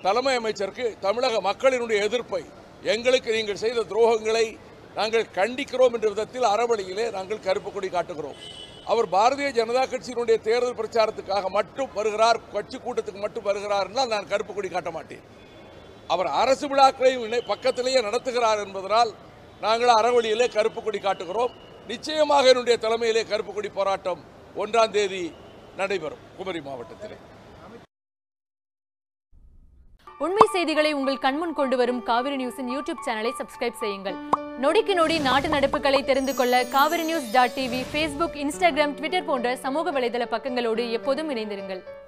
தலைமை அமைச்சருக்கு தமிழக மக்களினுடைய எதிர்ப்பை எங்களுக்கு நீங்கள் செய்த துரோகங்களை நாங்கள் கண்டிக்கிறோம் என்ற விதத்தில் அறவழியிலே நாங்கள் கருப்பு கொடி காட்டுகிறோம் அவர் பாரதிய ஜனதா கட்சியினுடைய தேர்தல் பிரச்சாரத்துக்காக மட்டும் வருகிறார் கட்சி கூட்டத்துக்கு மட்டும் வருகிறார் என்றால் நான் கருப்பு கொடி காட்ட மாட்டேன் அவர் அரசு விழாக்களையும் இணை- பக்கத்திலேயே நடத்துகிறார் என்பதனால் நாங்கள் அறவழியிலே கருப்பு கொடி காட்டுகிறோம் நிச்சயமாக என்னுடைய தலைமையிலே கருப்பு கொடி போராட்டம் ஒன்றாம் தேதி நடைபெறும் குமரி மாவட்டத்திலே உண்மை செய்திகளை உங்கள் கண்முன் கொண்டு வரும் காவிரி நியூஸின் யூடியூப் சேனலை சப்ஸ்கிரைப் செய்யுங்கள் நொடிக்கு நொடி நாட்டு நடப்புகளை தெரிந்து கொள்ள Kaveri news dot TV Facebook Instagram Twitter போன்ற சமூக வலைதள பக்கங்களோடு எப்போதும் இணைந்திருங்கள்